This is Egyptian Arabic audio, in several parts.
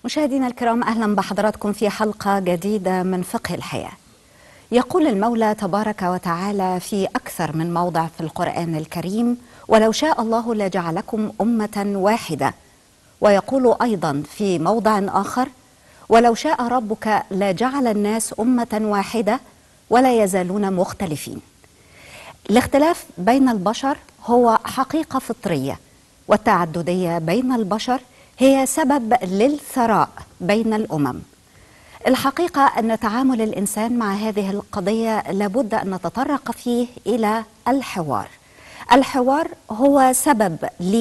مشاهدينا الكرام اهلا بحضراتكم في حلقه جديده من فقه الحياه. يقول المولى تبارك وتعالى في اكثر من موضع في القران الكريم: ولو شاء الله لجعلكم امه واحده. ويقول ايضا في موضع اخر: ولو شاء ربك لجعل الناس امه واحده ولا يزالون مختلفين. الاختلاف بين البشر هو حقيقه فطريه والتعدديه بين البشر هي سبب للثراء بين الامم. الحقيقه ان تعامل الانسان مع هذه القضيه لابد ان نتطرق فيه الى الحوار. الحوار هو سبب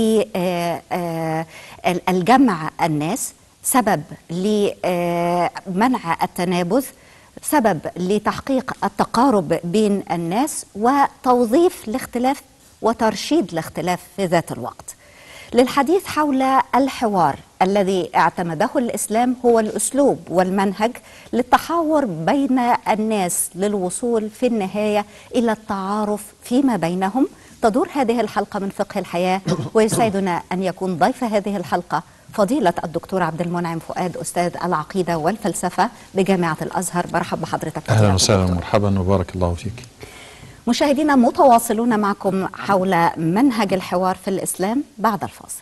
للجمع الناس، سبب لمنع التنابذ، سبب لتحقيق التقارب بين الناس وتوظيف الاختلاف وترشيد الاختلاف في ذات الوقت. للحديث حول الحوار الذي اعتمده الاسلام هو الاسلوب والمنهج للتحاور بين الناس للوصول في النهايه الى التعارف فيما بينهم تدور هذه الحلقه من فقه الحياه ويسعدنا ان يكون ضيف هذه الحلقه فضيلة الدكتور عبد المنعم فؤاد أستاذ العقيدة والفلسفة بجامعة الأزهر برحب بحضرتك أهلا وسهلا مرحبا وبارك الله فيك مشاهدينا متواصلون معكم حول منهج الحوار في الإسلام بعد الفاصل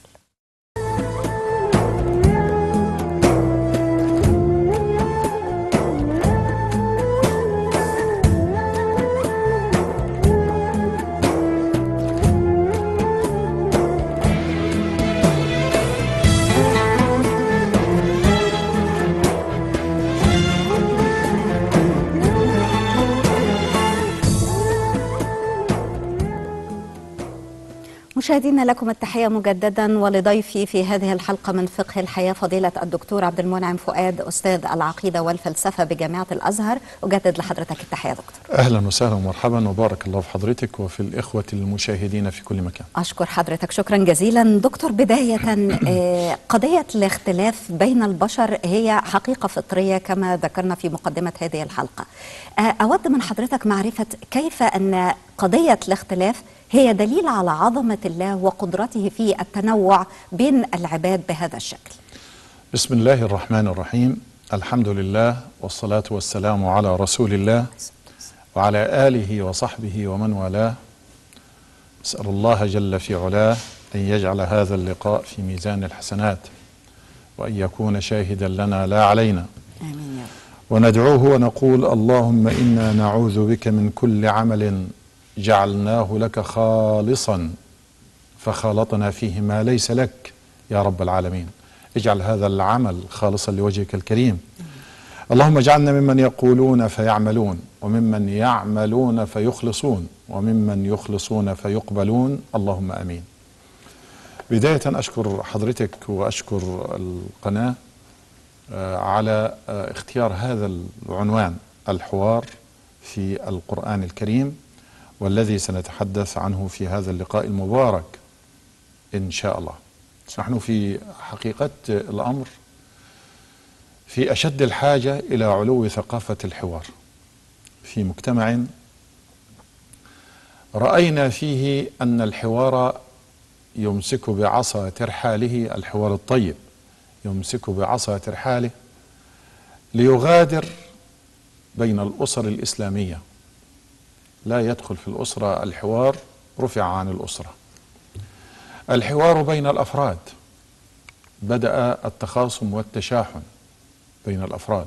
مشاهدينا لكم التحية مجددا ولضيفي في هذه الحلقة من فقه الحياة فضيلة الدكتور عبد المنعم فؤاد أستاذ العقيدة والفلسفة بجامعة الأزهر أجدد لحضرتك التحية دكتور أهلا وسهلا ومرحبا وبارك الله في حضرتك وفي الإخوة المشاهدين في كل مكان أشكر حضرتك شكرا جزيلا دكتور بداية قضية الاختلاف بين البشر هي حقيقة فطرية كما ذكرنا في مقدمة هذه الحلقة أود من حضرتك معرفة كيف أن قضية الاختلاف هي دليل على عظمة الله وقدرته في التنوع بين العباد بهذا الشكل بسم الله الرحمن الرحيم الحمد لله والصلاة والسلام على رسول الله وعلى آله وصحبه ومن والاه أسأل الله جل في علاه أن يجعل هذا اللقاء في ميزان الحسنات وأن يكون شاهدا لنا لا علينا آمين يا رب وندعوه ونقول اللهم إنا نعوذ بك من كل عمل جعلناه لك خالصا فخالطنا فيه ما ليس لك يا رب العالمين اجعل هذا العمل خالصا لوجهك الكريم اللهم اجعلنا ممن يقولون فيعملون وممن يعملون فيخلصون وممن يخلصون فيقبلون اللهم امين بدايه اشكر حضرتك واشكر القناه على اختيار هذا العنوان الحوار في القران الكريم والذي سنتحدث عنه في هذا اللقاء المبارك ان شاء الله. نحن في حقيقه الامر في اشد الحاجه الى علو ثقافه الحوار في مجتمع راينا فيه ان الحوار يمسك بعصا ترحاله الحوار الطيب يمسك بعصا ترحاله ليغادر بين الاسر الاسلاميه لا يدخل في الأسرة الحوار رفع عن الأسرة الحوار بين الأفراد بدأ التخاصم والتشاحن بين الأفراد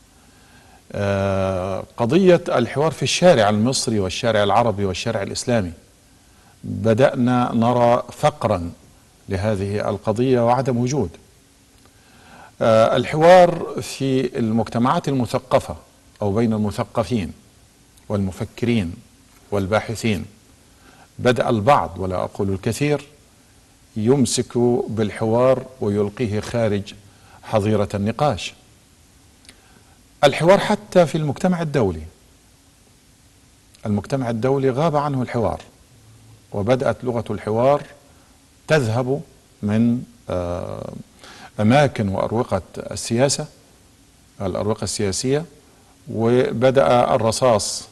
آه قضية الحوار في الشارع المصري والشارع العربي والشارع الإسلامي بدأنا نرى فقرا لهذه القضية وعدم وجود آه الحوار في المجتمعات المثقفة أو بين المثقفين والمفكرين والباحثين بدأ البعض ولا أقول الكثير يمسك بالحوار ويلقيه خارج حظيرة النقاش الحوار حتى في المجتمع الدولي المجتمع الدولي غاب عنه الحوار وبدأت لغة الحوار تذهب من أماكن وأروقة السياسة الأروقة السياسية وبدأ الرصاص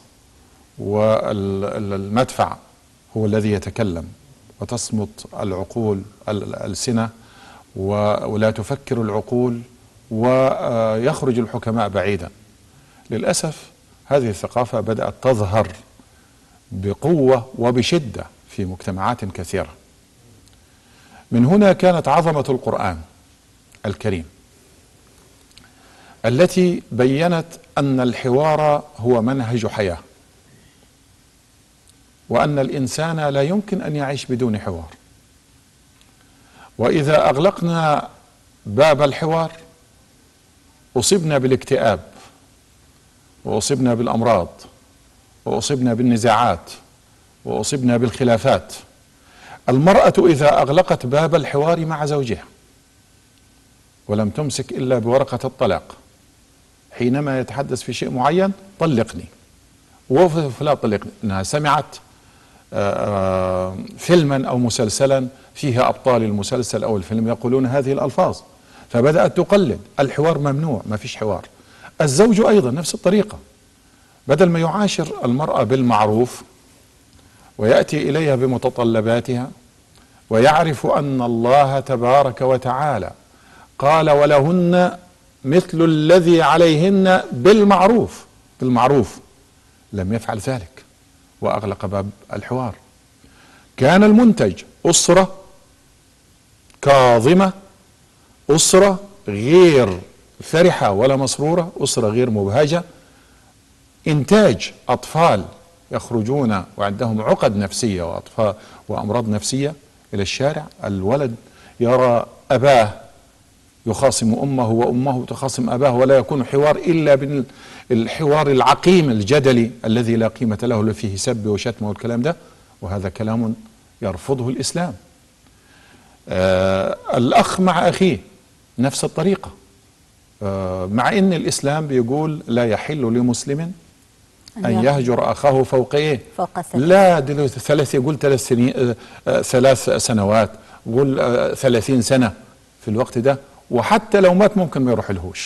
والمدفع هو الذي يتكلم وتصمت العقول الألسنة ولا تفكر العقول ويخرج الحكماء بعيدا للأسف هذه الثقافة بدأت تظهر بقوة وبشدة في مجتمعات كثيرة من هنا كانت عظمة القرآن الكريم التي بينت أن الحوار هو منهج حياة وأن الإنسان لا يمكن أن يعيش بدون حوار وإذا أغلقنا باب الحوار أصبنا بالاكتئاب وأصبنا بالأمراض وأصبنا بالنزاعات وأصبنا بالخلافات المرأة إذا أغلقت باب الحوار مع زوجها ولم تمسك إلا بورقة الطلاق حينما يتحدث في شيء معين طلقني وفلا طلقني انها سمعت آه، فيلما او مسلسلا فيها ابطال المسلسل او الفيلم يقولون هذه الالفاظ فبدات تقلد الحوار ممنوع ما فيش حوار الزوج ايضا نفس الطريقه بدل ما يعاشر المراه بالمعروف وياتي اليها بمتطلباتها ويعرف ان الله تبارك وتعالى قال ولهن مثل الذي عليهن بالمعروف بالمعروف لم يفعل ذلك واغلق باب الحوار كان المنتج اسره كاظمه اسره غير فرحه ولا مسروره اسره غير مبهجه انتاج اطفال يخرجون وعندهم عقد نفسيه واطفال وامراض نفسيه الى الشارع الولد يرى اباه يخاصم امه وامه تخاصم اباه ولا يكون حوار الا بالحوار العقيم الجدلي الذي لا قيمه له اللي فيه سب وشتم والكلام ده وهذا كلام يرفضه الاسلام. آه الاخ مع اخيه نفس الطريقه. آه مع ان الاسلام بيقول لا يحل لمسلم ان يهجر اخاه فوق ايه؟ فوق ثلاث لا دلوقتي ثلاث يقول ثلاث سنين آه آه ثلاث سنوات قول آه ثلاثين سنه في الوقت ده وحتى لو مات ممكن ما يروح لهوش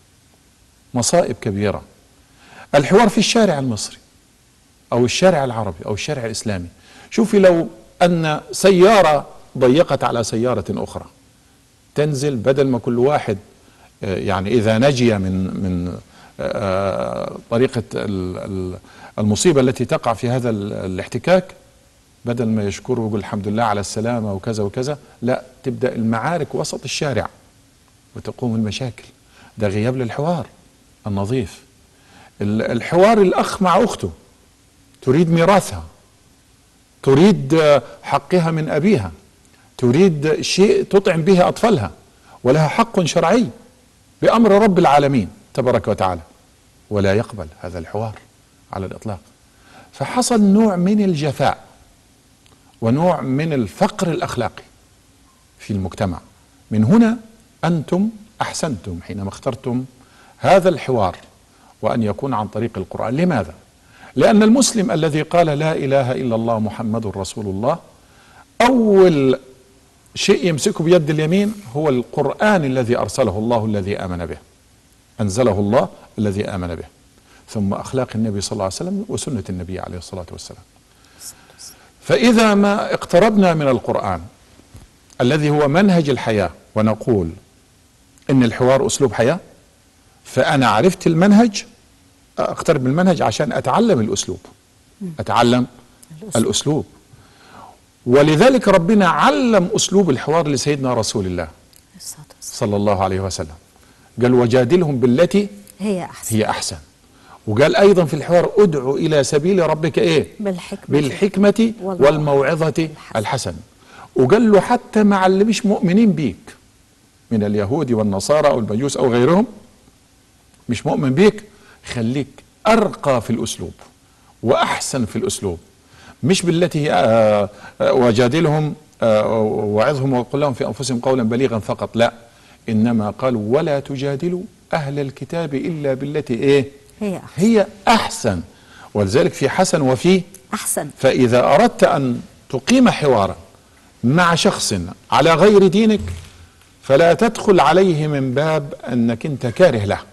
مصائب كبيرة الحوار في الشارع المصري أو الشارع العربي أو الشارع الإسلامي شوفي لو أن سيارة ضيقت على سيارة أخرى تنزل بدل ما كل واحد يعني إذا نجي من من طريقة المصيبة التي تقع في هذا الاحتكاك بدل ما يشكره ويقول الحمد لله على السلامة وكذا وكذا لا تبدأ المعارك وسط الشارع وتقوم المشاكل ده غياب للحوار النظيف الحوار الأخ مع أخته تريد ميراثها تريد حقها من أبيها تريد شيء تطعم به أطفالها ولها حق شرعي بأمر رب العالمين تبارك وتعالى ولا يقبل هذا الحوار على الإطلاق فحصل نوع من الجفاء ونوع من الفقر الأخلاقي في المجتمع من هنا أنتم أحسنتم حينما اخترتم هذا الحوار وأن يكون عن طريق القرآن لماذا؟ لأن المسلم الذي قال لا إله إلا الله محمد رسول الله أول شيء يمسكه بيد اليمين هو القرآن الذي أرسله الله الذي آمن به أنزله الله الذي آمن به ثم أخلاق النبي صلى الله عليه وسلم وسنة النبي عليه الصلاة والسلام فإذا ما اقتربنا من القرآن الذي هو منهج الحياة ونقول ان الحوار اسلوب حياه فانا عرفت المنهج اقترب من المنهج عشان اتعلم الاسلوب اتعلم الاسلوب, الأسلوب. ولذلك ربنا علم اسلوب الحوار لسيدنا رسول الله صلى الله عليه وسلم قال وجادلهم بالتي هي احسن هي احسن وقال ايضا في الحوار ادعو الى سبيل ربك ايه بالحكمه بالحكمه والموعظه الحسنه وقال له حتى مع اللي مش مؤمنين بيك من اليهود والنصارى او المجوس او غيرهم مش مؤمن بيك خليك ارقى في الاسلوب واحسن في الاسلوب مش بالتي آه وجادلهم آه وعظهم وقل لهم في انفسهم قولا بليغا فقط لا انما قالوا ولا تجادلوا اهل الكتاب الا بالتي ايه هي أحسن. هي احسن ولذلك في حسن وفي احسن فاذا اردت ان تقيم حوارا مع شخص على غير دينك فلا تدخل عليه من باب انك انت كاره له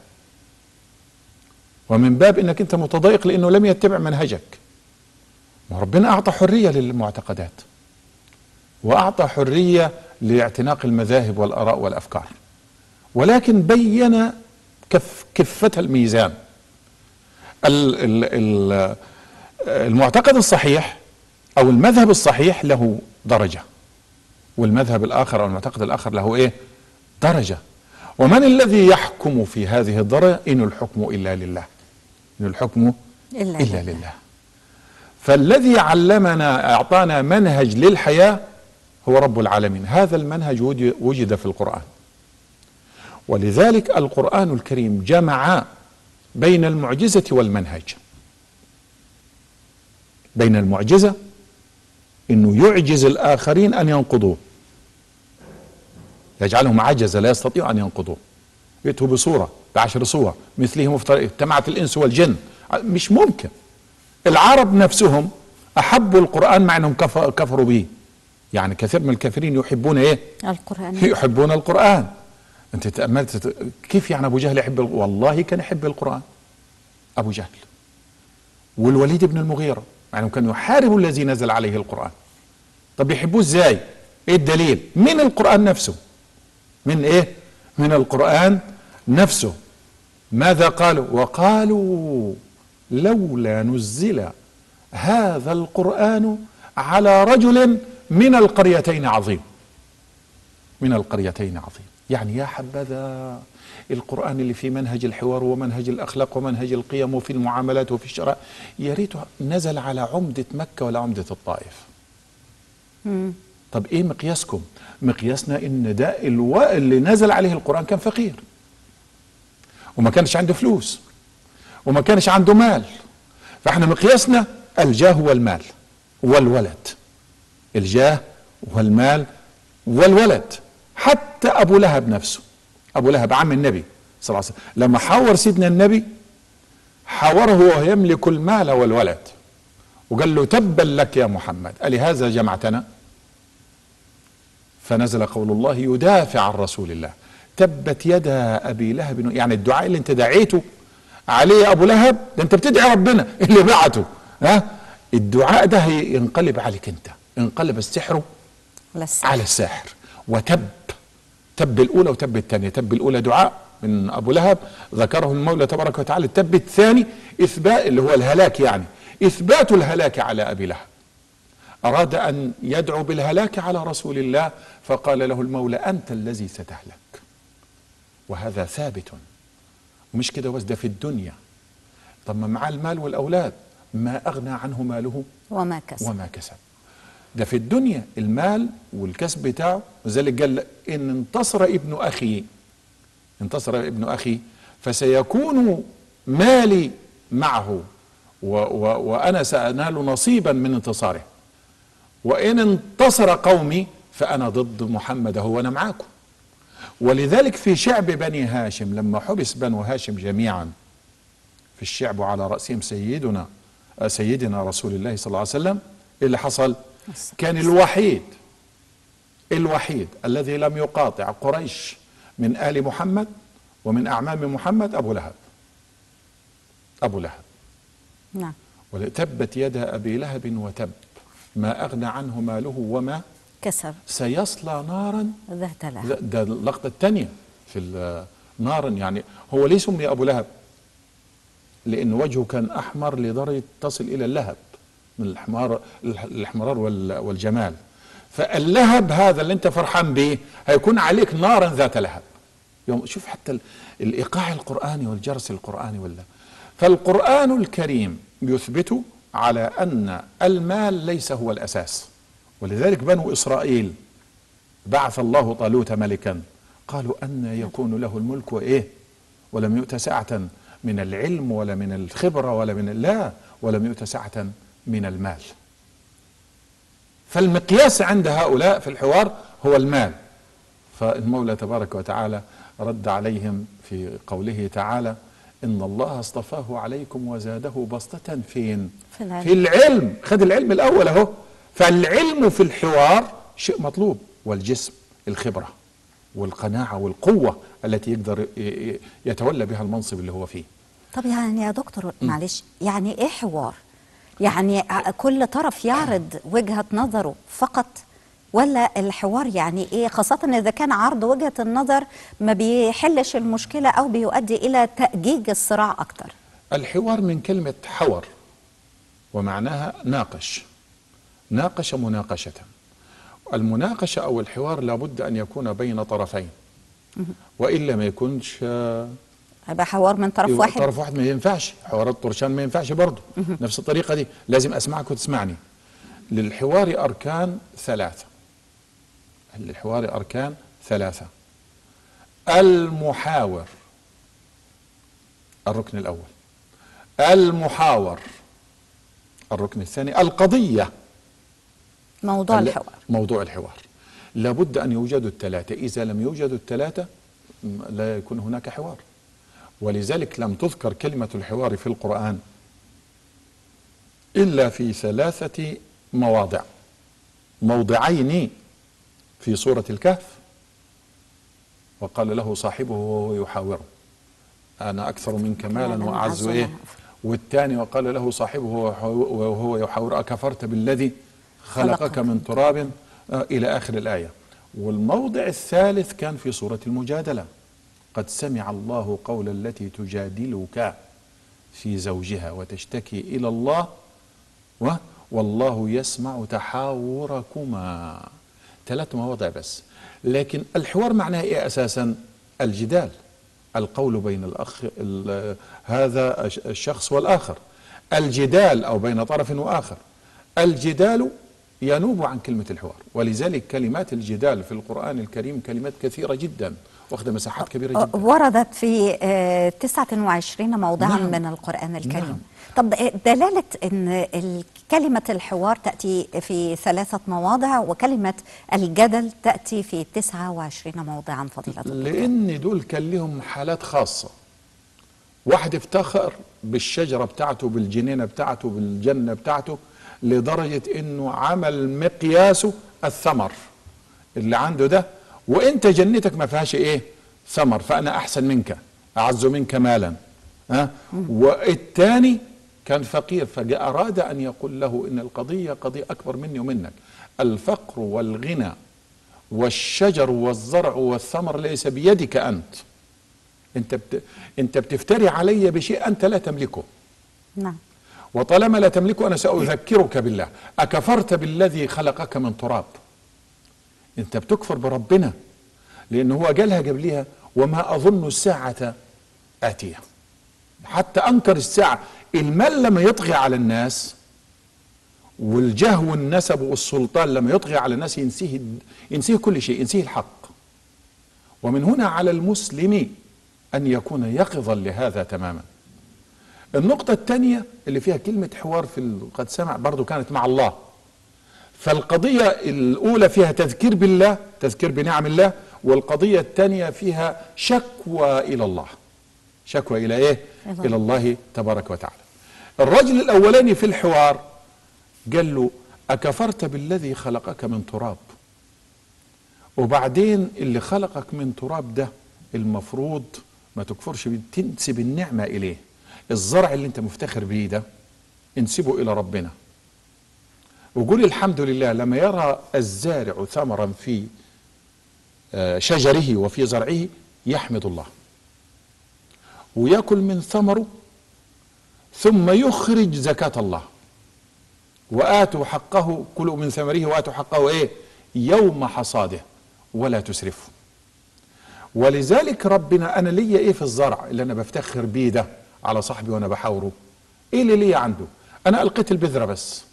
ومن باب انك انت متضايق لانه لم يتبع منهجك وربنا اعطى حريه للمعتقدات واعطى حريه لاعتناق المذاهب والاراء والافكار ولكن بين كف كفة الميزان ال- ال- ال- المعتقد الصحيح أو المذهب الصحيح له درجة والمذهب الآخر أو المعتقد الآخر له إيه درجة ومن الذي يحكم في هذه الدرجة إن الحكم إلا لله إن الحكم إلا إلا لله. لله فالذي علمنا أعطانا منهج للحياة هو رب العالمين هذا المنهج وجد- وجد في القرآن ولذلك القرآن الكريم جمع بين المعجزة والمنهج بين المعجزة انه يعجز الاخرين ان ينقضوه يجعلهم عجزة لا يستطيعوا ان ينقضوه يأتوا بصورة بعشر صور مثله مفترق اجتمعت الانس والجن مش ممكن العرب نفسهم احبوا القرآن مع انهم كف- كفروا به يعني كثير من الكافرين يحبون ايه القرآن يحبون القرآن انت تأملت تت- كيف يعني ابو جهل يحب ال- والله كان يحب القرآن ابو جهل والوليد بن المغيرة مع انه كان يحارب الذي نزل عليه القرآن طب يحبوه ازاي ايه الدليل من القرآن نفسه من ايه من القرآن نفسه ماذا قالوا وقالوا لولا نزل هذا القرآن على رجل من القريتين عظيم من القريتين عظيم يعني يا حبذا القرآن اللي في منهج الحوار ومنهج الأخلاق ومنهج القيم وفي المعاملات وفي الشرع يا ريته نزل على عمدة مكة ولا عمدة الطائف مم. طب ايه مقياسكم مقياسنا ان ده الو... اللي نزل عليه القرآن كان فقير وما كانش عنده فلوس وما كانش عنده مال فاحنا مقياسنا الجاه والمال والولد الجاه والمال والولد حتى ابو لهب نفسه ابو لهب عم النبي صلى الله عليه وسلم لما حاور سيدنا النبي حاوره وهو يملك المال والولد وقال له تبا لك يا محمد ألهذا جمعتنا فنزل قول الله يدافع عن رسول الله تبت يدا ابي لهب يعني الدعاء اللي انت دعيته عليه يا ابو لهب ده انت بتدعي ربنا اللي بعته ها الدعاء ده ينقلب عليك انت انقلب السحر لسه على الساحر وتب تب الاولى وتب الثانيه تب الاولى دعاء من ابو لهب ذكره المولى تبارك وتعالى التب الثاني اثبات اللي هو الهلاك يعني اثبات الهلاك على ابي لهب اراد ان يدعو بالهلاك على رسول الله فقال له المولى انت الذي ستهلك وهذا ثابت ومش كده بس ده في الدنيا طب ما معاه المال والاولاد ما اغنى عنه ماله وما كسب وما كسب ده في الدنيا المال والكسب بتاعه لذلك قال ان انتصر ابن اخي انتصر ابن اخي فسيكون مالي معه و و وانا سانال نصيبا من انتصاره وان انتصر قومي فانا ضد محمد هو انا معاكم ولذلك في شعب بني هاشم لما حبس بنو هاشم جميعا في الشعب وعلى رأسهم سيدنا آه، سيدنا رسول الله صلى الله عليه وسلم إيه اللي حصل كان الوحيد الوحيد الذي لم يقاطع قريش من آل محمد ومن أعمام محمد أبو لهب أبو لهب نعم وتبت يدا أبي لهب وتب ما أغنى عنه ماله وما كسب سيصلى نارا ذات ده, لهب ده اللقطة الثانية في ال- نارا يعني هو ليه سمي أبو لهب لأن وجهه كان أحمر لدرجة تصل إلى اللهب من الحمار الاحمرار وال- والجمال فاللهب هذا اللي انت فرحان به هيكون عليك نارا ذات لهب يوم شوف حتى ال- الايقاع القراني والجرس القراني ولا فالقران الكريم يثبت على ان المال ليس هو الاساس ولذلك بنو اسرائيل بعث الله طالوت ملكا قالوا ان يكون له الملك وايه ولم يؤت سعه من العلم ولا من الخبره ولا من لا ولم يؤت سعه من المال فالمقياس عند هؤلاء في الحوار هو المال فالمولى تبارك وتعالى رد عليهم في قوله تعالى ان الله اصطفاه عليكم وزاده بسطة فين في العلم. في العلم خد العلم الاول اهو فالعلم في الحوار شيء مطلوب والجسم الخبرة والقناعة والقوة التي يقدر ي- ي- يتولى بها المنصب اللي هو فيه طب يعني يا دكتور معلش يعني ايه حوار يعني ع- كل طرف يعرض وجهة نظره فقط ولا الحوار يعني ايه خاصة اذا كان عرض وجهة النظر ما بيحلش المشكلة او بيؤدي الى تأجيج الصراع اكتر الحوار من كلمة حور ومعناها ناقش ناقش مناقشة المناقشة أو الحوار لابد أن يكون بين طرفين وإلا ما يكونش آه، هيبقى حوار من طرف يبقى واحد طرف واحد ما ينفعش حوارات طرشان ما ينفعش برضه نفس الطريقة دي لازم أسمعك وتسمعني للحوار أركان ثلاثة للحوار أركان ثلاثة المحاور الركن الأول المحاور الركن الثاني القضية موضوع ال- الحوار موضوع الحوار لابد أن يوجدوا الثلاثة إذا لم يوجدوا الثلاثة م- لا يكون هناك حوار ولذلك لم تذكر كلمة الحوار في القرآن إلا في ثلاثة مواضع موضعين في سورة الكهف وقال له صاحبه وهو يحاوره أنا أكثر منك مالا مالاً وأعز وأعز إيه نفرا. والثاني وقال له صاحبه وهو- وهو يحاور أكفرت بالذي خلقك خلقك من تراب آه، إلى آخر الآية والموضع الثالث كان في سورة المجادلة قد سمع الله قول التي تجادلك في زوجها وتشتكي إلى الله و والله يسمع تحاوركما ثلاث مواضع بس لكن الحوار معناه ايه اساسا الجدال القول بين الاخ ال- هذا الش- الشخص والاخر الجدال او بين طرف واخر الجدال ينوب عن كلمه الحوار ولذلك كلمات الجدال في القران الكريم كلمات كثيره جدا واخذ مساحات كبيره جدا وردت في آه، 29 موضعا نعم. من القرآن الكريم نعم. طب آه، دلالة أن ال- كلمة الحوار تأتي في ثلاثة مواضع وكلمة الجدل تأتي في 29 موضعا فضيلة الدكتور. لان دول كان لهم حالات خاصه واحد افتخر بالشجره بتاعته بالجنينه بتاعته بالجنه بتاعته لدرجه انه عمل مقياسه الثمر اللي عنده ده وانت جنتك ما فيهاش ايه ثمر فانا احسن منك اعز منك مالا ها والثاني كان فقير فاراد ان يقول له ان القضيه قضيه اكبر مني ومنك الفقر والغنى والشجر والزرع والثمر ليس بيدك انت انت بت... انت بتفتري علي بشيء انت لا تملكه نعم وطالما لا تملكه انا ساذكرك بالله اكفرت بالذي خلقك من تراب انت بتكفر بربنا لان هو قالها قبلها وما اظن الساعه اتيه حتى انكر الساعه المال لما يطغي على الناس والجاه والنسب والسلطان لما يطغي على الناس ينسيه ينسيه كل شيء ينسيه الحق ومن هنا على المسلم ان يكون يقظا لهذا تماما النقطة الثانية اللي فيها كلمة حوار في ال- قد سمع برضو كانت مع الله فالقضية الأولى فيها تذكير بالله تذكير بنعم الله والقضية الثانية فيها شكوى إلى الله شكوى إلى إيه؟ إلى إلى الله تبارك وتعالى الرجل الأولاني في الحوار قال له أكفرت بالذي خلقك من تراب وبعدين اللي خلقك من تراب ده المفروض ما تكفرش بيه تنسب النعمة إليه الزرع اللي انت مفتخر بيه ده انسبه إلى ربنا وقول الحمد لله لما يرى الزارع ثمرا في آه، شجره وفي زرعه يحمد الله ويأكل من ثمره ثم يخرج زكاة الله وآتوا حقه كلوا من ثمره وآتوا حقه إيه يوم حصاده ولا تسرفوا ولذلك ربنا أنا ليا إيه في الزرع اللي أنا بفتخر بيه ده على صاحبي وأنا بحاوره إيه اللي ليا عنده أنا ألقيت البذرة بس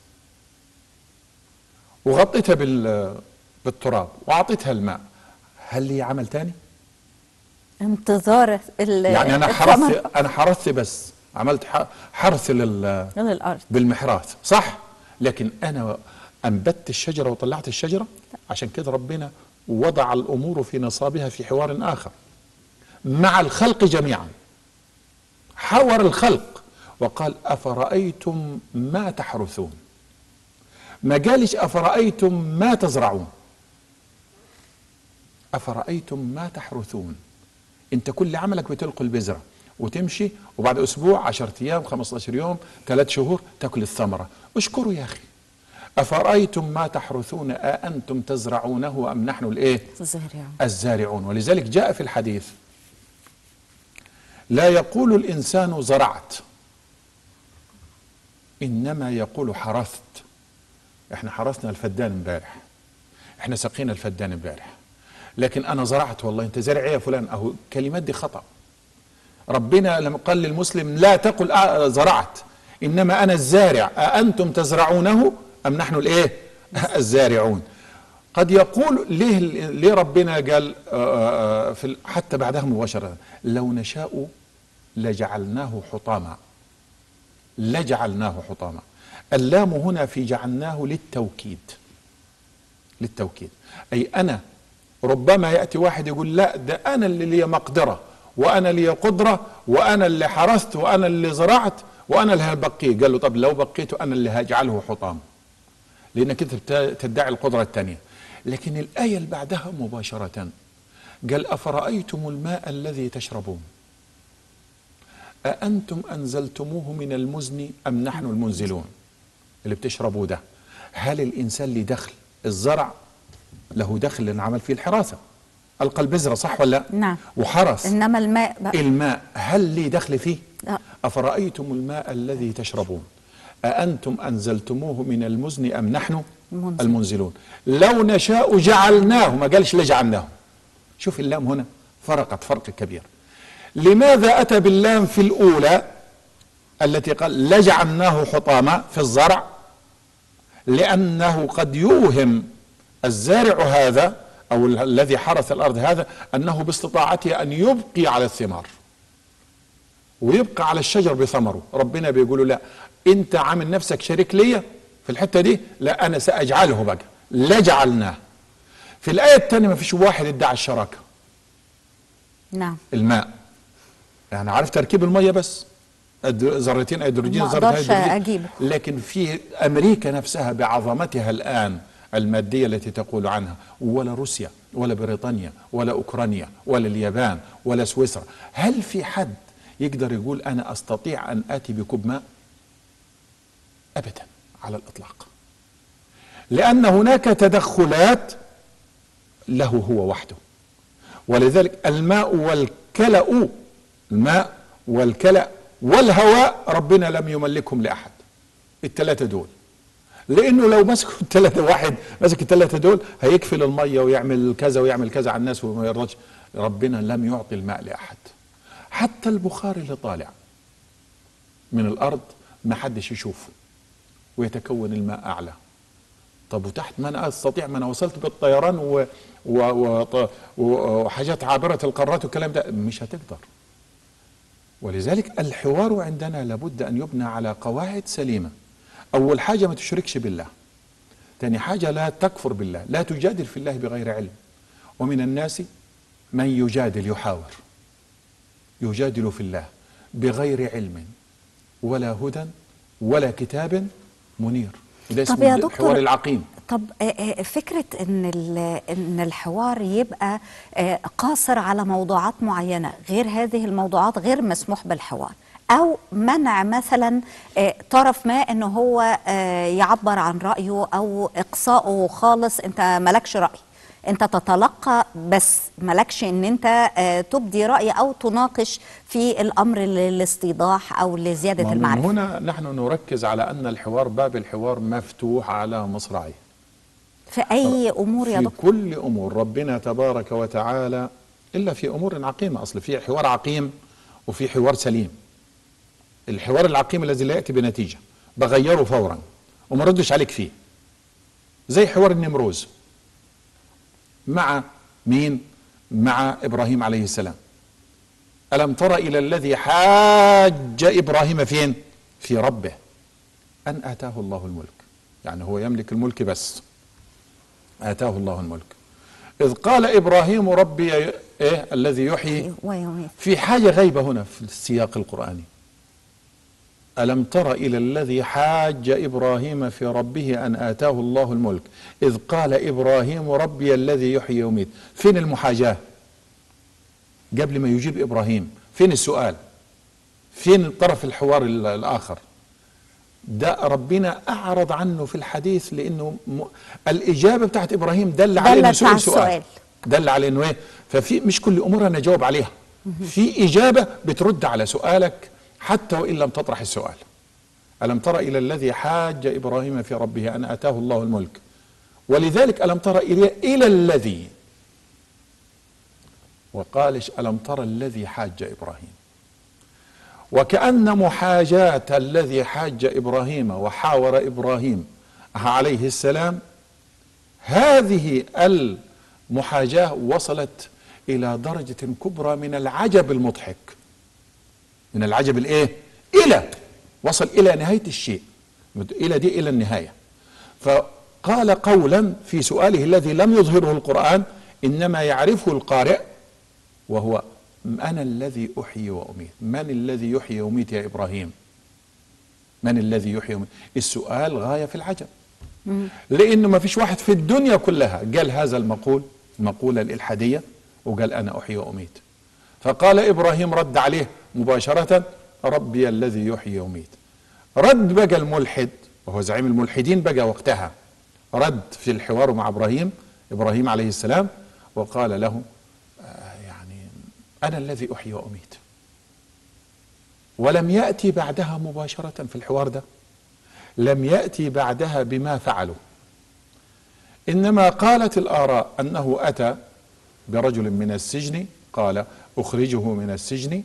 وغطيتها بال بالتراب وأعطيتها الماء هل لي عمل تاني؟ انتظار ال- يعني أنا الثمر حرثت أنا حرثت بس عملت ح- حرث لل للأرض بالمحراث صح لكن انا انبت الشجره وطلعت الشجره عشان كده ربنا وضع الامور في نصابها في حوار اخر مع الخلق جميعا حور الخلق وقال افرايتم ما تحرثون ما قالش افرايتم ما تزرعون افرايتم ما تحرثون انت كل عملك بتلقي البذره وتمشي وبعد اسبوع 10 ايام 15 يوم ثلاث شهور تاكل الثمره اشكروا يا اخي أفرأيتم ما تحرثون أأنتم تزرعونه أم نحن الإيه الزهريون الزارعون ولذلك جاء في الحديث لا يقول الإنسان زرعت إنما يقول حرثت احنا حرثنا الفدان امبارح احنا سقينا الفدان امبارح لكن انا زرعت والله انت زارع ايه يا فلان اهو الكلمات دي خطأ ربنا لما قال للمسلم لا تقل آه زرعت انما انا الزارع أأنتم تزرعونه ام نحن الايه الزارعون قد يقول ليه ليه ربنا قال آه، آه، في ال- حتى بعدها مباشرة لو نشاء لجعلناه حطاما لجعلناه حطاما اللام هنا في جعلناه للتوكيد للتوكيد أي أنا ربما يأتي واحد يقول لا ده أنا اللي لي مقدرة وأنا لي قدرة وأنا اللي حرثت وأنا اللي زرعت وأنا اللي هبقيه قال له طب لو بقيته أنا اللي هجعله حطام لأنك أنت بت- تدعي القدرة الثانية لكن الآية اللي بعدها مباشرة قال أفرأيتم الماء الذي تشربون أأنتم أنزلتموه من المزن أم نحن المنزلون اللي بتشربوه ده هل الإنسان ليه دخل الزرع له دخل لأن عمل فيه الحراسة ألقى البذرة صح ولا لا؟ نعم. وحرس انما الماء بقى الماء هل لي دخل فيه لا. أفرأيتم الماء الذي تشربون أأنتم أنزلتموه من المزن أم نحن المنزل. المنزلون لو نشاء جعلناه ما قالش لجعلناه شوف اللام هنا فرقت فرق كبير لماذا أتى باللام في الأولى التي قال لجعلناه حطاما في الزرع لأنه قد يوهم الزارع هذا أو ال- الذي حرث الأرض هذا أنه باستطاعته أن يبقي على الثمار ويبقى على الشجر بثمره ربنا بيقول له لا انت عامل نفسك شريك ليا في الحته دي لا انا ساجعله بقى لجعلناه في الايه الثانيه ما فيش واحد ادعى الشراكه نعم الماء يعني عارف تركيب الميه بس أد- ذرتين هيدروجين ما ذرة أقدرش هيدروجين. أجيبه. لكن في امريكا نفسها بعظمتها الان الماديه التي تقول عنها ولا روسيا ولا بريطانيا ولا اوكرانيا ولا اليابان ولا سويسرا هل في حد يقدر يقول انا استطيع ان اتي بكوب ماء ابدا على الاطلاق لان هناك تدخلات له هو وحده ولذلك الماء والكلأ الماء والكلأ والهواء ربنا لم يملكهم لأحد الثلاثة دول لأنه لو مسكوا الثلاثة واحد مسك الثلاثة دول هيكفل المية ويعمل كذا ويعمل كذا على الناس وما يرضاش ربنا لم يعطي الماء لأحد حتى البخار اللي طالع من الأرض ما حدش يشوفه ويتكون الماء أعلى طب وتحت ما انا استطيع ما انا وصلت بالطيران و... و... و... وحاجات عابره القارات والكلام ده مش هتقدر ولذلك الحوار عندنا لابد ان يبنى على قواعد سليمه اول حاجه ما تشركش بالله تاني حاجه لا تكفر بالله لا تجادل في الله بغير علم ومن الناس من يجادل يحاور يجادل في الله بغير علم ولا هدى ولا كتاب منير وده طب اسمه يا الحوار دكتور العقيم طب آه، آه، فكرة إن ال- إن الحوار يبقى آه، قاصر على موضوعات معينة غير هذه الموضوعات غير مسموح بالحوار أو منع مثلا آه، طرف ما إنه هو آه، يعبر عن رأيه أو إقصائه خالص أنت مالكش رأي أنت تتلقى بس مالكش إن أنت آه، تبدي رأي أو تناقش في الأمر للاستيضاح أو لزيادة ومن المعرفة هنا نحن نركز على أن الحوار باب الحوار مفتوح على مصراعيه في أي أمور يا في دكتور كل أمور ربنا تبارك وتعالى إلا في أمور عقيمة أصل في حوار عقيم وفي حوار سليم الحوار العقيم الذي لا يأتي بنتيجة بغيره فورا وما ردش عليك فيه زي حوار النمروز مع مين مع إبراهيم عليه السلام ألم تر إلى الذي حاج إبراهيم فين في ربه أن آتاه الله الملك يعني هو يملك الملك بس آتاه الله الملك إذ قال إبراهيم ربي إيه الذي يحيي ويميت في حاجة غايبة هنا في السياق القرآني ألم تر إلى الذي حاج إبراهيم في ربه أن آتاه الله الملك إذ قال إبراهيم ربي الذي يحيي ويميت فين المحاجاة قبل ما يجيب إبراهيم فين السؤال فين طرف الحوار ال- الآخر ده ربنا أعرض عنه في الحديث لأنه م... الإجابة بتاعت إبراهيم دل على إنه دلت على سئل سؤال السؤال. دل على إنه إيه ففي مش كل أمور أنا أجاوب عليها في إجابة بترد على سؤالك حتى وإن لم تطرح السؤال ألم تر إلى الذي حاج إبراهيم في ربه أن آتاه الله الملك ولذلك ألم تر إلى إلى الذي وقالش ألم تر الذي حاج إبراهيم وكأن محاجاة الذي حاج إبراهيم وحاور إبراهيم عليه السلام هذه المحاجاة وصلت إلى درجة كبرى من العجب المضحك من العجب الإيه؟ إلى وصل إلى نهاية الشيء إلى دي إلى النهاية فقال قولا في سؤاله الذي لم يظهره القرآن إنما يعرفه القارئ وهو أنا الذي أحيي وأميت من الذي يحيي ويميت يا إبراهيم من الذي يحيي ويميت السؤال غاية في العجب لأنه ما فيش واحد في الدنيا كلها قال هذا المقول المقولة الإلحادية وقال أنا أحيي وأميت فقال إبراهيم رد عليه مباشرة ربي الذي يحيي ويميت رد بقى الملحد وهو زعيم الملحدين بقى وقتها رد في الحوار مع إبراهيم إبراهيم عليه السلام وقال له أنا الذي أحيي وأميت ولم يأتي بعدها مباشرة في الحوار ده لم يأتي بعدها بما فعلوا إنما قالت الآراء أنه أتى برجل من السجن قال أخرجه من السجن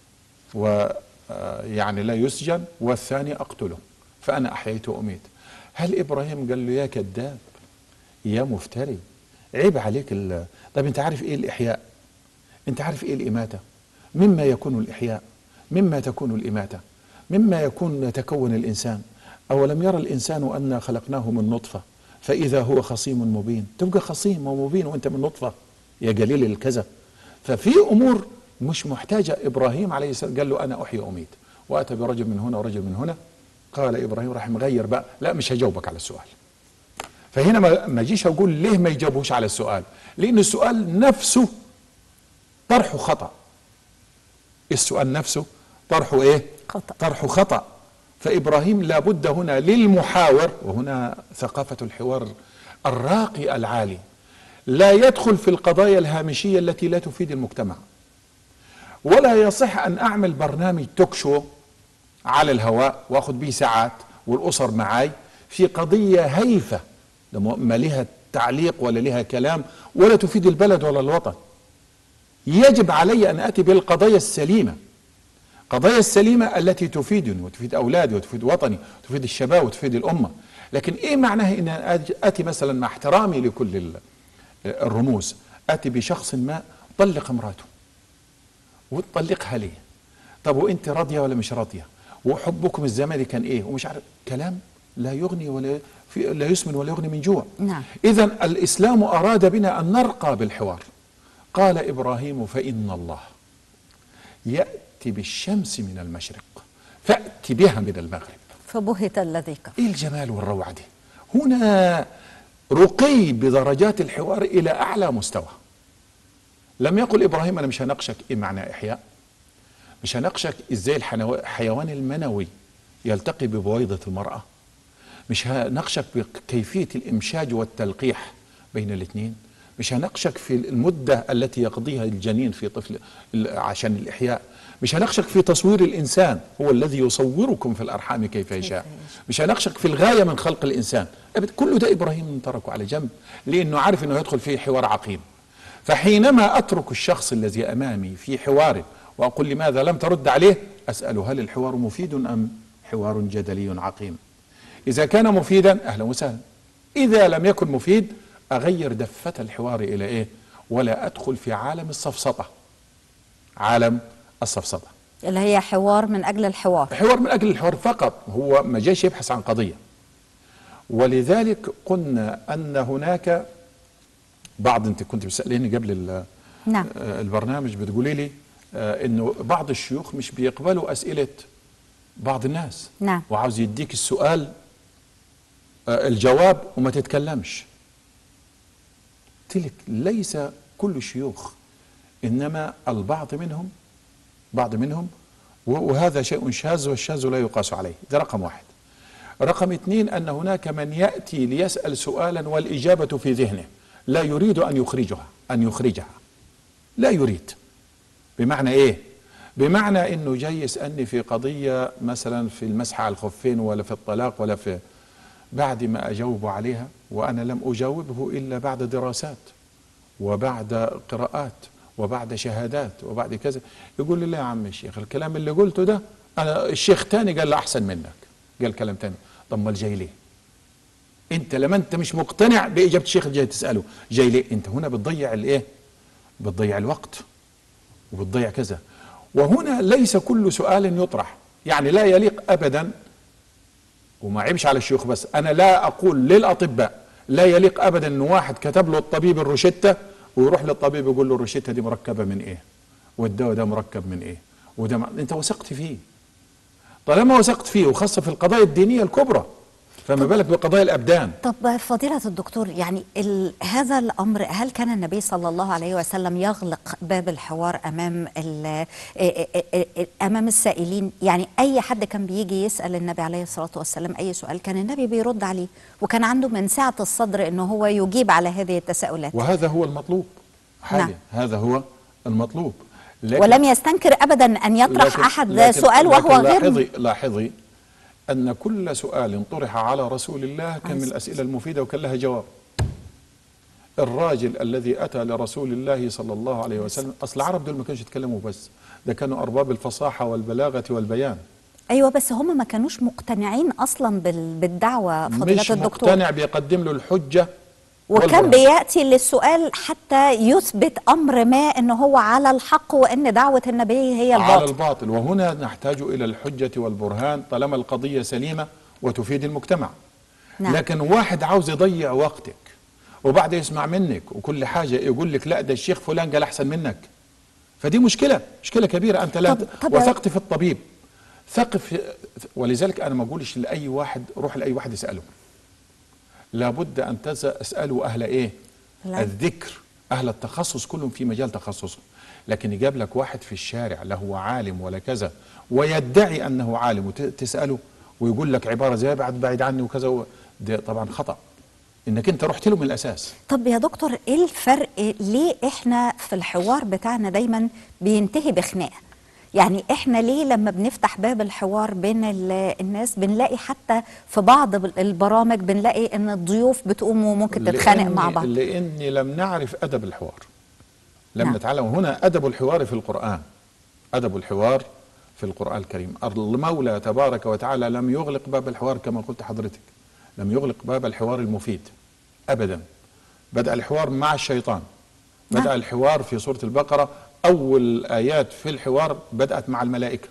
ويعني لا يسجن والثاني أقتله فأنا أحييت وأميت هل إبراهيم قال له يا كذاب يا مفتري عيب عليك ال... طب أنت عارف إيه الإحياء انت عارف ايه الاماته مما يكون الاحياء مما تكون الاماته مما يكون يتكون الانسان اولم يرى الانسان انا خلقناه من نطفه فاذا هو خصيم مبين تبقى خصيم ومبين وانت من نطفه يا جليل الكذا ففي امور مش محتاجه ابراهيم عليه السلام قال له انا احيي واميت واتى برجل من هنا ورجل من هنا قال ابراهيم راح مغير بقى لا مش هجاوبك على السؤال فهنا ما اجيش اقول ليه ما يجاوبوش على السؤال لان السؤال نفسه طرحه خطأ السؤال نفسه طرحه ايه خطأ. طرحه خطأ فإبراهيم لابد هنا للمحاور وهنا ثقافة الحوار الراقي العالي لا يدخل في القضايا الهامشية التي لا تفيد المجتمع ولا يصح أن أعمل برنامج توك شو على الهواء وأخذ به ساعات والأسر معاي في قضية هيفة ما لها تعليق ولا لها كلام ولا تفيد البلد ولا الوطن يجب علي ان اتي بالقضايا السليمه قضايا السليمه التي تفيدني وتفيد اولادي وتفيد وطني وتفيد الشباب وتفيد الامه لكن ايه معناها ان اتي مثلا مع احترامي لكل الرموز اتي بشخص ما طلق امراته وتطلقها ليه طب وانت راضيه ولا مش راضيه وحبكم الزمني كان ايه ومش عارف كلام لا يغني ولا في لا يسمن ولا يغني من جوع نعم. اذا الاسلام اراد بنا ان نرقى بالحوار قال ابراهيم فان الله ياتي بالشمس من المشرق فات بها من المغرب فبهت الذي كفر ايه الجمال والروعه دي هنا رقي بدرجات الحوار الى اعلى مستوى لم يقل ابراهيم انا مش هناقشك ايه معنى احياء مش هناقشك ازاي الحيوان المنوي يلتقي ببويضه المراه مش هناقشك بكيفيه الامشاج والتلقيح بين الاثنين مش هناقشك في المدة التي يقضيها الجنين في طفل عشان الإحياء مش هناقشك في تصوير الإنسان هو الذي يصوركم في الأرحام كيف يشاء مش هناقشك في الغاية من خلق الإنسان كل ده إبراهيم تركه على جنب لأنه عارف أنه يدخل فيه حوار عقيم فحينما أترك الشخص الذي أمامي في حوار وأقول لماذا لم ترد عليه أسأله هل الحوار مفيد أم حوار جدلي عقيم إذا كان مفيدا أهلا وسهلا إذا لم يكن مفيد أغير دفة الحوار إلى إيه ولا أدخل في عالم السفسطة عالم السفسطة اللي هي حوار من أجل الحوار حوار من أجل الحوار فقط هو ما جاش يبحث عن قضية ولذلك قلنا أن هناك بعض أنت كنت بتسأليني قبل نعم. البرنامج بتقولي لي أنه بعض الشيوخ مش بيقبلوا أسئلة بعض الناس نعم. وعاوز يديك السؤال الجواب وما تتكلمش تلك ليس كل الشيوخ انما البعض منهم بعض منهم وهذا شيء شاذ والشاذ لا يقاس عليه ده رقم واحد رقم اثنين أن هناك من يأتي ليسأل سؤالا والإجابة في ذهنه لا يريد أن يخرجها أن يخرجها لا يريد بمعنى إيه بمعنى أنه جاي يسألني في قضية مثلا في المسح على الخفين ولا في الطلاق ولا في بعد ما أجاوب عليها وأنا لم أجاوبه إلا بعد دراسات وبعد قراءات وبعد شهادات وبعد كذا يقول لي لا يا عم الشيخ الكلام اللي قلته ده أنا الشيخ تاني قال له أحسن منك قال كلام تاني طب ما جاي ليه انت لما انت مش مقتنع باجابه الشيخ اللي جاي تساله جاي ليه انت هنا بتضيع الايه بتضيع الوقت وبتضيع كذا وهنا ليس كل سؤال يطرح يعني لا يليق ابدا وما عيبش على الشيوخ بس انا لا اقول للاطباء لا يليق ابدا ان واحد كتب له الطبيب الروشته ويروح للطبيب يقول له الروشته دي مركبه من ايه والدواء ده مركب من ايه وده م... انت وثقت فيه طالما وثقت فيه وخاصه في القضايا الدينيه الكبرى فما بالك بقضايا الابدان طب فضيلة الدكتور يعني ال- هذا الأمر هل كان النبي صلى الله عليه وسلم يغلق باب الحوار أمام ال- إ- إ- إ- أمام السائلين يعني أي حد كان بيجي يسأل النبي عليه الصلاة والسلام أي سؤال كان النبي بيرد عليه وكان عنده من سعة الصدر أنه هو يجيب على هذه التساؤلات وهذا هو المطلوب حاجه نعم. هذا هو المطلوب لكن ولم يستنكر أبدا أن يطرح لكن- أحد لكن- سؤال وهو لكن غير لاحظي لاحظي أن كل سؤال طرح على رسول الله كان من عز- الأسئلة المفيدة وكان لها جواب الراجل الذي أتى لرسول الله صلى الله عليه وسلم أصل العرب دول ما كانوش يتكلموا بس ده كانوا أرباب الفصاحة والبلاغة والبيان أيوة بس هم ما كانوش مقتنعين أصلا بال- بالدعوة فضيلة مش الدكتور مقتنع بيقدم له الحجة وكان والبرهان. بياتي للسؤال حتى يثبت امر ما ان هو على الحق وان دعوه النبي هي على الباطل الباطل وهنا نحتاج إلى الحجة والبرهان طالما القضية سليمة وتفيد المجتمع نعم. لكن واحد عاوز يضيع وقتك وبعد يسمع منك وكل حاجة يقول لك لا ده الشيخ فلان قال أحسن منك فدي مشكلة مشكلة كبيرة أنت لا طب- طب- وثقت في الطبيب ثق في ولذلك أنا ما أقولش لأي واحد روح لأي واحد اسأله لابد أن تسألوا أهل إيه العلم. الذكر أهل التخصص كلهم في مجال تخصصه لكن يجاب لك واحد في الشارع لا هو عالم ولا كذا ويدعي أنه عالم وتسأله ويقول لك عبارة زي بعد بعيد عني وكذا و- ده طبعا خطأ انك انت رحت له من الاساس طب يا دكتور ايه الفرق ليه احنا في الحوار بتاعنا دايما بينتهي بخناقه يعني احنا ليه لما بنفتح باب الحوار بين ال- الناس بنلاقي حتى في بعض ال- البرامج بنلاقي ان الضيوف بتقوم وممكن تتخانق مع لأني- بعض لاني لم نعرف ادب الحوار لم نعم. نتعلم هنا ادب الحوار في القران ادب الحوار في القران الكريم المولى تبارك وتعالى لم يغلق باب الحوار كما قلت حضرتك لم يغلق باب الحوار المفيد ابدا بدا الحوار مع الشيطان نعم. بدا الحوار في سوره البقره اول ايات في الحوار بدات مع الملائكه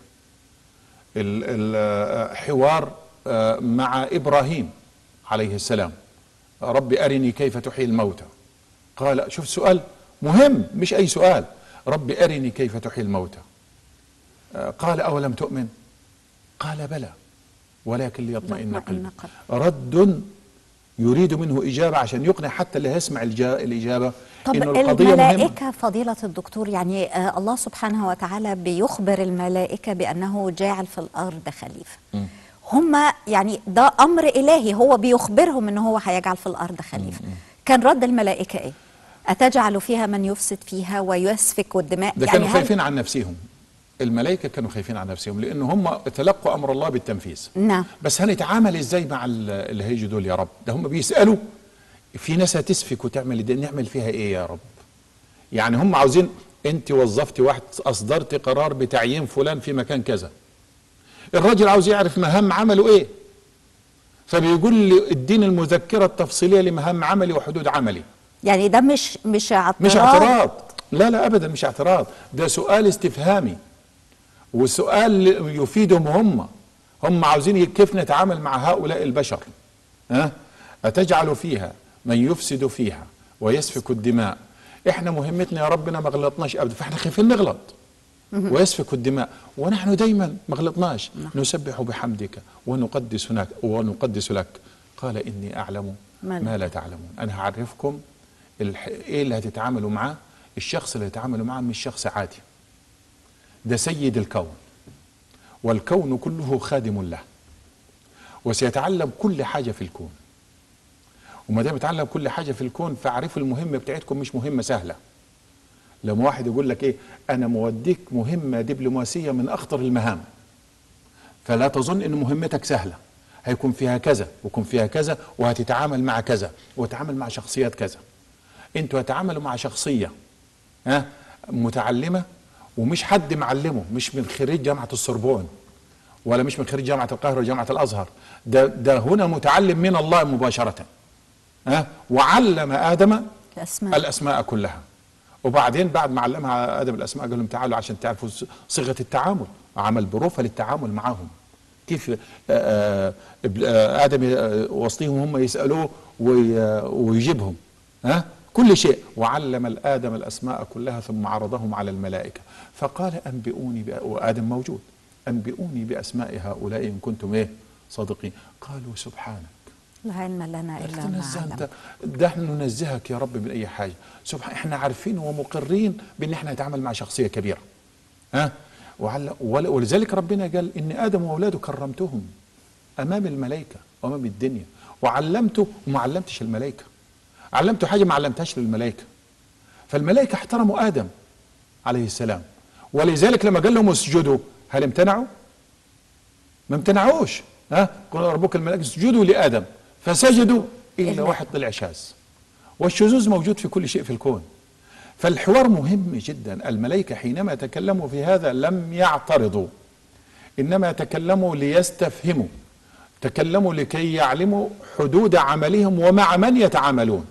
الحوار مع ابراهيم عليه السلام رب ارني كيف تحيي الموتى قال شوف سؤال مهم مش اي سؤال رب ارني كيف تحيي الموتى آه، قال اولم تؤمن قال بلى ولكن ليطمئن ليطمئن قلبي رد يريد منه اجابه عشان يقنع حتى اللي هيسمع الجا- الاجابه طب انه القضيه مهمه الملائكة فضيلة الدكتور يعني آه الله سبحانه وتعالى بيخبر الملائكة بأنه جاعل في الأرض خليفة هم يعني ده أمر إلهي هو بيخبرهم أنه هو هيجعل في الأرض خليفة كان رد الملائكة إيه؟ أتجعل فيها من يفسد فيها ويسفك الدماء ده يعني كانوا هل- خايفين عن نفسهم الملائكه كانوا خايفين عن نفسهم لان هم تلقوا امر الله بالتنفيذ نعم بس هنتعامل ازاي مع ال- اللي هيجوا دول يا رب ده هم بيسالوا في ناس هتسفك وتعمل ده نعمل فيها ايه يا رب يعني هم عاوزين انت وظفتي واحد اصدرت قرار بتعيين فلان في مكان كذا الراجل عاوز يعرف مهام عمله ايه فبيقول لي اديني المذكره التفصيليه لمهام عملي وحدود عملي يعني ده مش مش اعتراض مش اعتراض لا لا ابدا مش اعتراض ده سؤال استفهامي وسؤال يفيدهم هم هم عاوزين كيف نتعامل مع هؤلاء البشر ها أتجعل فيها من يفسد فيها ويسفك الدماء احنا مهمتنا يا ربنا ما غلطناش ابدا فاحنا خايفين نغلط ويسفك الدماء ونحن دايما ما غلطناش نسبح بحمدك ونقدس لك ونقدس لك قال اني اعلم ما لا ما لا تعلمون انا هعرفكم الح... ايه اللي هتتعاملوا معاه الشخص اللي هتتعاملوا معاه مش شخص عادي ده سيد الكون والكون كله خادم له وسيتعلم كل حاجة في الكون وما دام يتعلم كل حاجة في الكون فاعرفوا المهمة بتاعتكم مش مهمة سهلة لما واحد يقول لك ايه انا موديك مهمة دبلوماسية من اخطر المهام فلا تظن ان مهمتك سهلة هيكون فيها كذا ويكون فيها كذا وهتتعامل مع كذا وتتعامل مع شخصيات كذا انتوا هتعاملوا مع شخصية ها متعلمة ومش حد معلمه مش من خريج جامعة السوربون ولا مش من خريج جامعة القاهرة وجامعة الأزهر ده, ده هنا متعلم من الله مباشرة ها وعلم آدم الأسماء الأسماء كلها وبعدين بعد ما علمها آدم الأسماء قال لهم تعالوا عشان تعرفوا صيغة التعامل عمل بروفة للتعامل معهم كيف آه، آه، إب- آه، آدم ي- وسطهم هم يسألوه وي- ويجيبهم ها كل شيء وعلم الآدم الأسماء كلها ثم عرضهم على الملائكة فقال أنبئوني بأ- وآدم موجود أنبئوني بأسماء هؤلاء إن كنتم إيه صادقين قالوا سبحانك لا علم لنا إلا ما تنزه علم انت ده احنا ننزهك يا رب من اي حاجه سبحان احنا عارفين ومقرين بان احنا نتعامل مع شخصيه كبيره ها وعل- ول- ولذلك ربنا قال ان ادم واولاده كرمتهم امام الملائكه وامام الدنيا وعلمته وما علمتش الملائكه علمته حاجه ما علمتهاش للملائكه فالملائكه احترموا ادم عليه السلام ولذلك لما قال لهم اسجدوا هل امتنعوا؟ ما امتنعوش ها قال ربك الملائكه اسجدوا لادم فسجدوا الا إلا. واحد طلع شاذ والشذوذ موجود في كل شيء في الكون فالحوار مهم جدا الملائكه حينما تكلموا في هذا لم يعترضوا انما يتكلموا ليستفهموا تكلموا لكي يعلموا حدود عملهم ومع من يتعاملون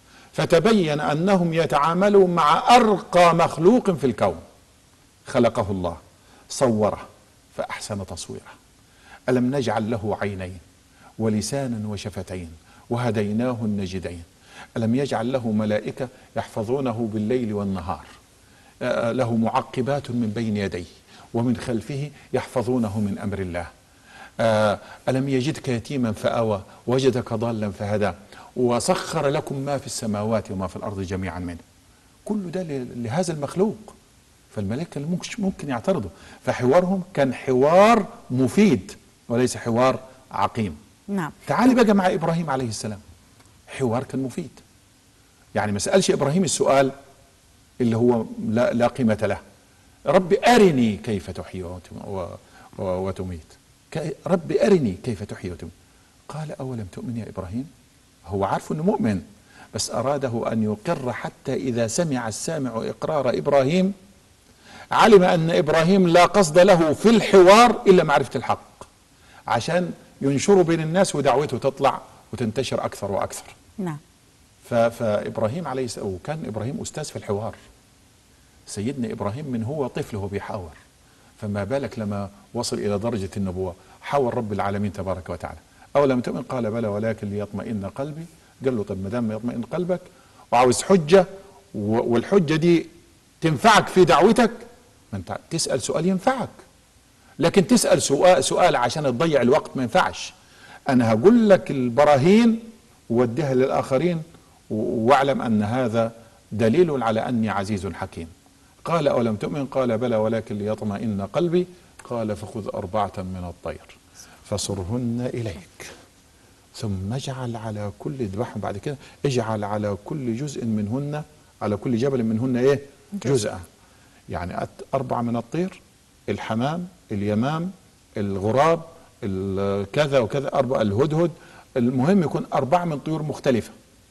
فتبين انهم يتعاملون مع ارقى مخلوق في الكون خلقه الله صوره فاحسن تصويره الم نجعل له عينين ولسانا وشفتين وهديناه النجدين الم يجعل له ملائكه يحفظونه بالليل والنهار آه، له معقبات من بين يديه ومن خلفه يحفظونه من امر الله آه، الم يجدك يتيما فاوى وجدك ضالا فهدى وسخر لكم ما في السماوات وما في الارض جميعا منه كل ده ل- لهذا المخلوق فالملائكه ممكن ممكن يعترضوا فحوارهم كان حوار مفيد وليس حوار عقيم نعم تعالي بقى مع ابراهيم عليه السلام حوار كان مفيد يعني ما سالش ابراهيم السؤال اللي هو لا, لا قيمه له رب ارني كيف تحيي وتم- و- و- وتميت ك- رب ارني كيف تحيي وتميت قال اولم تؤمن يا ابراهيم هو عارف انه مؤمن بس اراده ان يقر حتى اذا سمع السامع اقرار ابراهيم علم ان ابراهيم لا قصد له في الحوار الا معرفه الحق عشان ينشروا بين الناس ودعوته تطلع وتنتشر اكثر واكثر نعم ف- فابراهيم عليه السلام وكان ابراهيم استاذ في الحوار سيدنا ابراهيم من هو طفل وهو بيحاور فما بالك لما وصل الى درجه النبوه حاور رب العالمين تبارك وتعالى اولم تؤمن قال بلى ولكن ليطمئن قلبي قال له طب ما دام يطمئن قلبك وعاوز حجه و- والحجه دي تنفعك في دعوتك ما انت تسال سؤال ينفعك لكن تسال سؤال سؤال عشان تضيع الوقت ما ينفعش انا هقول لك البراهين ووديها للاخرين و- واعلم ان هذا دليل على اني عزيز حكيم قال اولم تؤمن قال بلى ولكن ليطمئن قلبي قال فخذ اربعه من الطير فصرهن اليك ثم اجعل على كل اذبحهم بعد كده اجعل على كل جزء منهن على كل جبل منهن ايه جزءا يعني أت- أربعة من الطير الحمام اليمام الغراب ال- كذا وكذا أربعة الهدهد المهم يكون أربعة من طيور مختلفة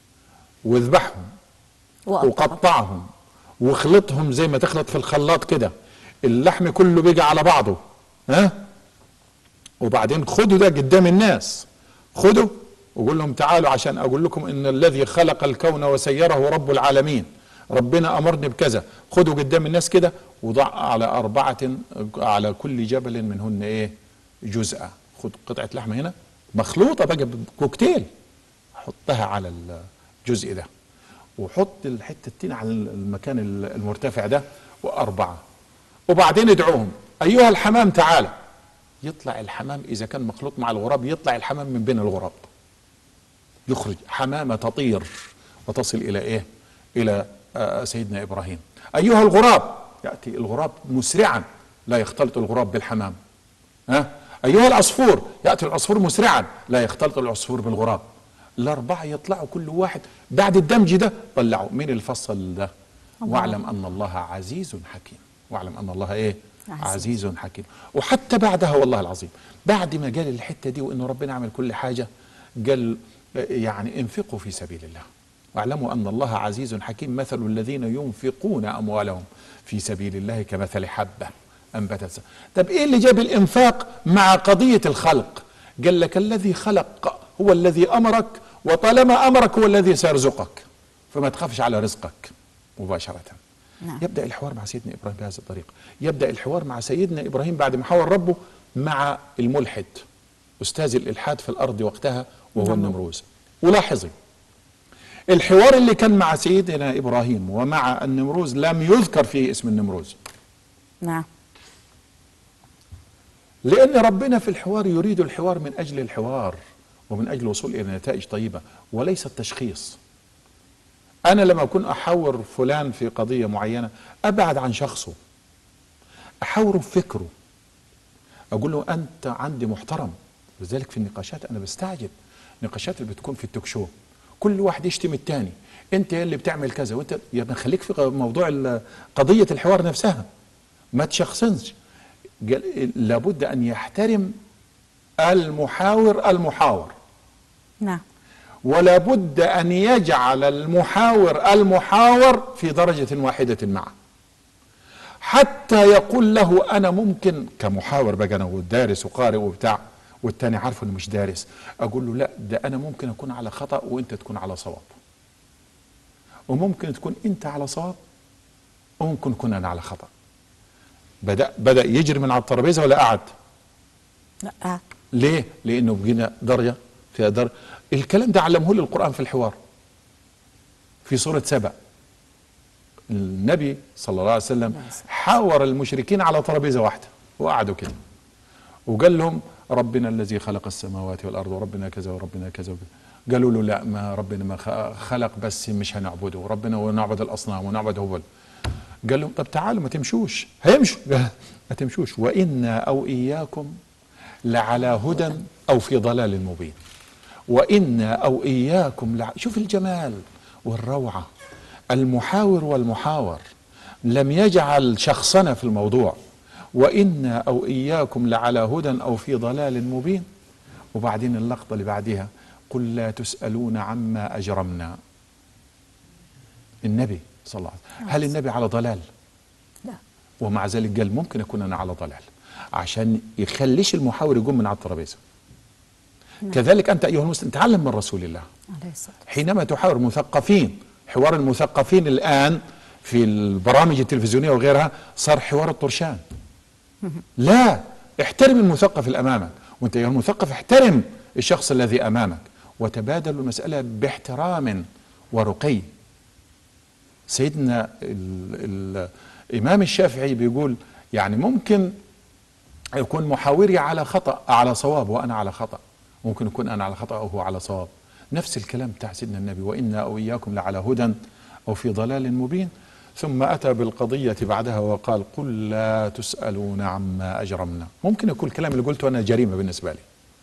واذبحهم وقطع وقطعهم واخلطهم زي ما تخلط في الخلاط كده اللحم كله بيجي على بعضه ها وبعدين خدوا ده قدام الناس خدوا وقول لهم تعالوا عشان اقول لكم ان الذي خلق الكون وسيره رب العالمين ربنا امرني بكذا خدوا قدام الناس كده وضع على اربعه على كل جبل منهن ايه جزءا خد قطعه لحمه هنا مخلوطه بقى بكوكتيل حطها على الجزء ده وحط الحته التين على المكان المرتفع ده واربعه وبعدين ادعوهم ايها الحمام تعالى يطلع الحمام اذا كان مخلوط مع الغراب يطلع الحمام من بين الغراب يخرج حمامه تطير وتصل الى ايه الى آه، سيدنا ابراهيم ايها الغراب ياتي الغراب مسرعا لا يختلط الغراب بالحمام ها ايها العصفور ياتي العصفور مسرعا لا يختلط العصفور بالغراب الاربعه يطلعوا كل واحد بعد الدمج ده طلعوا مين الفصل ده الله. واعلم ان الله عزيز حكيم واعلم ان الله ايه عزيز. عزيز حكيم وحتى بعدها والله العظيم بعد ما قال الحته دي وانه ربنا عمل كل حاجه قال يعني انفقوا في سبيل الله واعلموا ان الله عزيز حكيم مثل الذين ينفقون اموالهم في سبيل الله كمثل حبه انبتت س- طب ايه اللي جاب الانفاق مع قضيه الخلق قال لك الذي خلق هو الذي امرك وطالما امرك هو الذي سيرزقك فما تخافش على رزقك مباشره نعم. يبدا الحوار مع سيدنا ابراهيم بهذه الطريقه يبدا الحوار مع سيدنا ابراهيم بعد ما حاور ربه مع الملحد استاذ الالحاد في الارض وقتها وهو نعم. النمروز ولاحظي الحوار اللي كان مع سيدنا ابراهيم ومع النمروز لم يذكر فيه اسم النمروز نعم لأن ربنا في الحوار يريد الحوار من أجل الحوار ومن أجل الوصول إلى نتائج طيبة وليس التشخيص أنا لما أكون أحاور فلان في قضية معينة أبعد عن شخصه أحاوره بفكره أقول له أنت عندي محترم لذلك في النقاشات أنا بستعجب النقاشات اللي بتكون في التوك شو كل واحد يشتم التاني أنت اللي بتعمل كذا وأنت يا ابني خليك في موضوع ال- قضية الحوار نفسها ما تشخصنش قال- لابد أن يحترم المحاور المحاور نعم ولا بد أن يجعل المحاور المحاور في درجة واحدة معه حتى يقول له أنا ممكن كمحاور بقى أنا ودارس وقارئ وبتاع والتاني عارفه انه مش دارس اقول له لا ده انا ممكن اكون على خطا وانت تكون على صواب وممكن تكون انت على صواب وممكن اكون انا على خطا بدا بدا يجري من على الترابيزه ولا قعد لا ليه؟ لأنه بقينا درجة فيها درجة الكلام ده علمه لي القرآن في الحوار في سورة سبع النبي صلى الله عليه وسلم حاور المشركين على ترابيزة واحدة وقعدوا كده وقال لهم ربنا الذي خلق السماوات والأرض وربنا كذا وربنا كذا وكذا قالوا له لا ما ربنا ما خ- خلق بس مش هنعبده ربنا ونعبد الأصنام ونعبد هبل قال لهم طب تعالوا ما تمشوش هيمشوا قال ما تمشوش وإنا أو إياكم لعلى هدى أو في ضلال مبين وإنا أو إياكم لع... شوف الجمال والروعة المحاور والمحاور لم يجعل شخصنا في الموضوع وإنا أو إياكم لعلى هدى أو في ضلال مبين وبعدين اللقطة اللي بعدها قل لا تسألون عما أجرمنا النبي صلى الله عليه وسلم هل النبي على ضلال لا ومع ذلك قال ممكن اكون انا على ضلال عشان يخليش المحاور يقوم من على الترابيزه كذلك انت ايها المسلم تعلم من رسول الله عليه الصلاة حينما تحاور مثقفين حوار المثقفين الان في البرامج التلفزيونيه وغيرها صار حوار الطرشان لا احترم المثقف اللي امامك وانت ايها المثقف احترم الشخص الذي امامك وتبادلوا المساله باحترام ورقي سيدنا ال- الامام الشافعي بيقول يعني ممكن يكون محاوري على خطا على صواب وانا على خطا ممكن يكون انا على خطا وهو على صواب نفس الكلام بتاع سيدنا النبي وانا او اياكم لعلى هدى او في ضلال مبين ثم اتى بالقضيه بعدها وقال قل لا تسالون عما اجرمنا ممكن يكون الكلام اللي قلته انا جريمه بالنسبه لي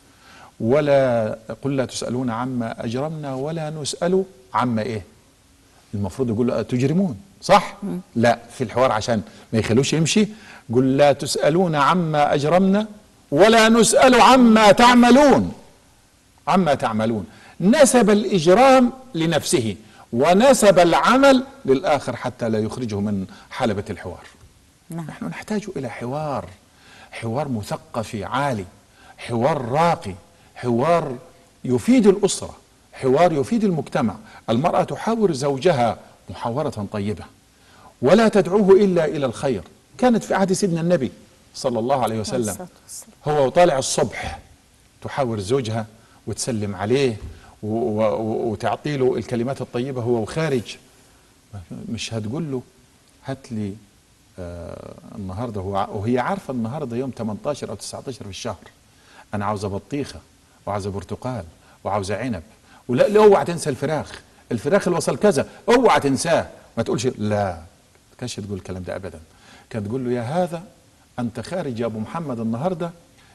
ولا قل لا تسالون عما اجرمنا ولا نسال عما ايه المفروض يقول له تجرمون صح لا في الحوار عشان ما يخلوش يمشي قل لا تسألون عما أجرمنا ولا نسأل عما تعملون عما تعملون نسب الإجرام لنفسه ونسب العمل للآخر حتى لا يخرجه من حلبة الحوار نعم نحن نحتاج إلى حوار حوار مثقفي عالي حوار راقي حوار يفيد الأسرة حوار يفيد المجتمع المرأة تحاور زوجها محاورة طيبة ولا تدعوه إلا إلى الخير كانت في عهد سيدنا النبي صلى الله عليه عليه وسلم الصلاة والسلام. هو طالع الصبح تحاور زوجها وتسلم عليه و- و- وتعطي له الكلمات الطيبة هو وخارج مش هتقول له هات لي آه النهارده هو ع- وهي عارفه النهارده يوم 18 او 19 في الشهر انا عاوزه بطيخه وعاوزه برتقال وعاوزه عنب ولا لا اوعى تنسى الفراخ الفراخ اللي وصل كذا اوعى تنساه ما تقولش لا ما كانش تقول الكلام ده ابدا كانت تقول له يا هذا انت خارج يا ابو محمد النهارده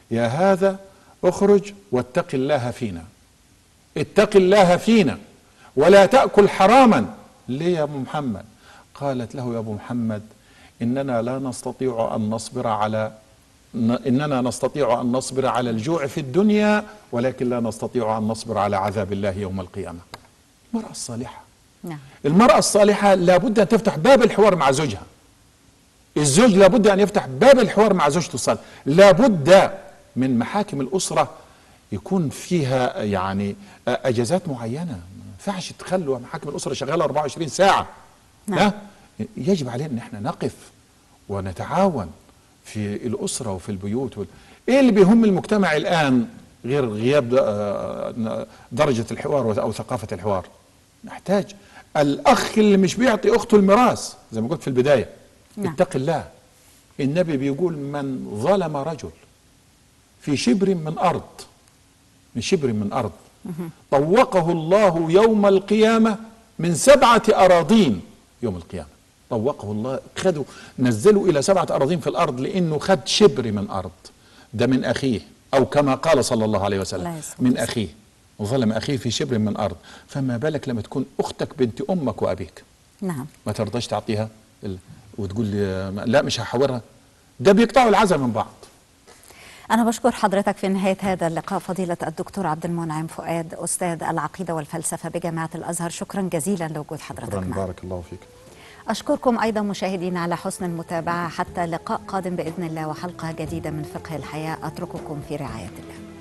يا هذا اخرج واتق الله فينا اتق الله فينا ولا تأكل حراما ليه يا أبو محمد قالت له يا أبو محمد إننا لا نستطيع أن نصبر على إننا نستطيع أن نصبر على الجوع في الدنيا ولكن لا نستطيع أن نصبر على عذاب الله يوم القيامة المرأة الصالحة نعم المرأة الصالحة لابد أن تفتح باب الحوار مع زوجها الزوج لابد أن يفتح باب الحوار مع زوجته الصالحة لابد من محاكم الأسرة يكون فيها يعني أجازات معينة ما ينفعش تخلوا محاكم الأسرة شغالة 24 ساعة نعم. لا يجب علينا ان احنا نقف ونتعاون في الاسره وفي البيوت وال... ايه اللي بيهم المجتمع الان غير غياب د- آه، درجه الحوار او ثقافه الحوار نحتاج الاخ اللي مش بيعطي اخته الميراث زي ما قلت في البدايه نعم. اتق الله النبي بيقول من ظلم رجل في شبر من ارض من شبر من ارض طوقه الله يوم القيامه من سبعه اراضين يوم القيامه طوقه الله خدوا نزلوا الى سبعه اراضين في الارض لانه خد شبر من ارض ده من اخيه او كما قال صلى الله عليه الله وسلم يسلمك. من اخيه وظلم اخيه في شبر من ارض فما بالك لما تكون اختك بنت امك وابيك نعم ما ترضاش تعطيها ال- وتقول لي ما- لا مش هحورها ده بيقطعوا العزم من بعض أنا بشكر حضرتك في نهاية هذا اللقاء فضيلة الدكتور عبد المنعم فؤاد أستاذ العقيدة والفلسفة بجامعة الأزهر شكرا جزيلا لوجود حضرتك شكرا معنا بارك الله فيك أشكركم أيضا مشاهدينا على حسن المتابعة حتى لقاء قادم بإذن الله وحلقة جديدة من فقه الحياة أترككم في رعاية الله